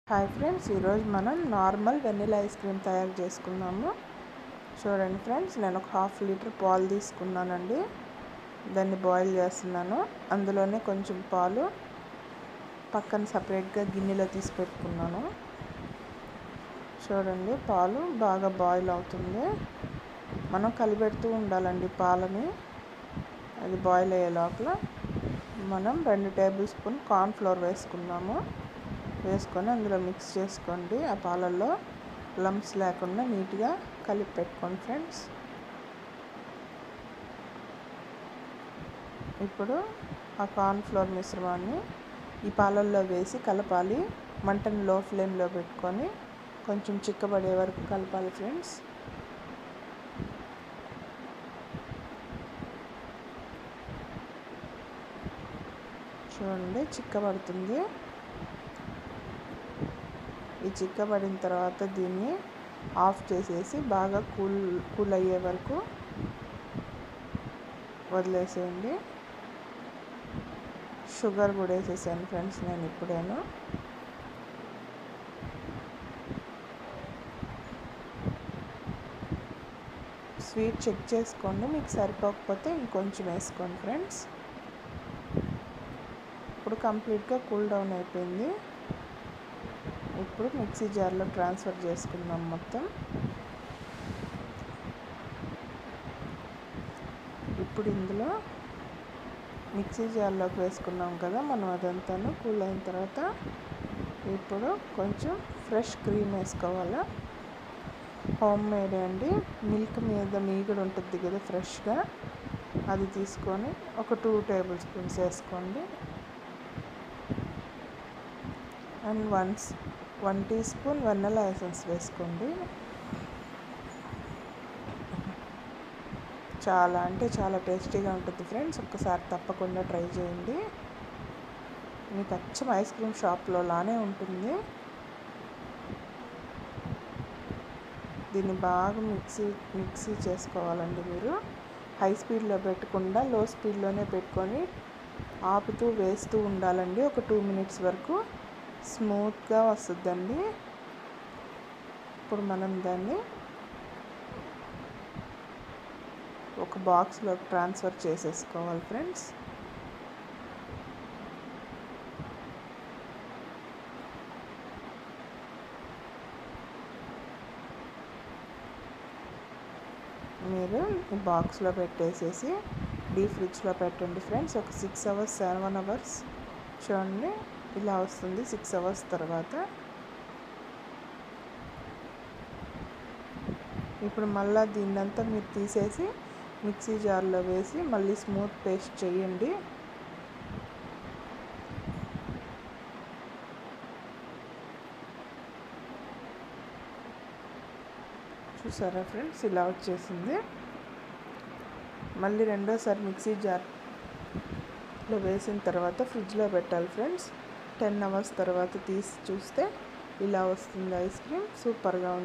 hi friends ఈరోజు మనం normal vanilla ice cream తయారు చేసుకుందాము చూడండి ఫ్రెండ్స్ నేను ఒక హాఫ్ లీటర్ పాలు తీసుకున్నానండి దాన్ని బాయిల్ చేస్తున్నాను అందులోనే కొంచెం పాలు పక్కన సపరేట్గా గిన్నెలో తీసి పెట్టుకున్నాను చూడండి పాలు బాగా బాయిల్ అవుతుంది మనం కలిపెడుతూ ఉండాలండి పాలని అది బాయిల్ అయ్యే లోపల మనం రెండు టేబుల్ స్పూన్ కార్న్ ఫ్లోర్ వేసుకుందాము వేసుకొని అందులో మిక్స్ చేసుకోండి ఆ పాలల్లో లమ్స్ లేకుండా నీట్గా కలిపి పెట్టుకోండి ఫ్రెండ్స్ ఇప్పుడు ఆ కార్న్ ఫ్లోర్ మిశ్రమాన్ని ఈ పాలల్లో వేసి కలపాలి మంటను లో ఫ్లేమ్లో పెట్టుకొని కొంచెం చిక్కబడే వరకు కలపాలి ఫ్రెండ్స్ చూడండి చిక్కబడుతుంది ఈ చిక్కబడిన తర్వాత దీన్ని ఆఫ్ చేసేసి బాగా కూల్ కూల్ అయ్యే వరకు వదిలేసేయండి షుగర్ కూడా వేసేసాను ఫ్రెండ్స్ నేను ఇప్పుడేను స్వీట్ చెక్ చేసుకోండి మీకు సరిపోకపోతే ఇంకొంచెం వేసుకోండి ఫ్రెండ్స్ ఇప్పుడు కంప్లీట్గా కూల్ డౌన్ అయిపోయింది ఇప్పుడు మిక్సీ జార్లో ట్రాన్స్ఫర్ చేసుకుందాం మొత్తం ఇప్పుడు ఇందులో మిక్సీ జార్లోకి వేసుకున్నాం కదా మనం అదంతాను కూల్ అయిన తర్వాత ఇప్పుడు కొంచెం ఫ్రెష్ క్రీమ్ వేసుకోవాలి హోమ్ మేడ్ అండి మిల్క్ మీద మీగడ ఉంటుంది కదా ఫ్రెష్గా అది తీసుకొని ఒక టూ టేబుల్ స్పూన్స్ వేసుకోండి and once one teaspoon vanilla essence వేసుకోండి చాలా అంటే చాలా టేస్టీగా ఉంటుంది ఫ్రెండ్స్ ఒక్కసారి తప్పకుండా ట్రై చేయండి మీకు అచ్చం ఐస్ క్రీమ్ షాప్లో లానే ఉంటుంది దీన్ని బాగా మిక్సీ మిక్సీ చేసుకోవాలండి మీరు హై స్పీడ్లో పెట్టకుండా లో స్పీడ్లోనే పెట్టుకొని ఆపుతూ వేస్తూ ఉండాలండి ఒక టూ మినిట్స్ వరకు స్మూత్గా వస్తుందండి ఇప్పుడు మనం దాన్ని ఒక బాక్స్లో ట్రాన్స్ఫర్ చేసేసుకోవాలి ఫ్రెండ్స్ మీరు ఈ బాక్స్లో పెట్టేసేసి డీప్ ఫ్రిడ్జ్లో పెట్టండి ఫ్రెండ్స్ ఒక సిక్స్ అవర్స్ సెవెన్ అవర్స్ చూడండి ఇలా వస్తుంది సిక్స్ అవర్స్ తర్వాత ఇప్పుడు మళ్ళీ దీన్నంతా మీరు తీసేసి మిక్సీ జార్లో వేసి మళ్ళీ స్మూత్ పేస్ట్ చేయండి చూసారా ఫ్రెండ్స్ ఇలా వచ్చేసింది మళ్ళీ రెండోసారి మిక్సీ జార్లో వేసిన తర్వాత ఫ్రిడ్జ్లో పెట్టాలి ఫ్రెండ్స్ టెన్ అవర్స్ తర్వాత తీసి చూస్తే ఇలా వస్తుంది ఐస్ క్రీమ్ సూపర్గా ఉంది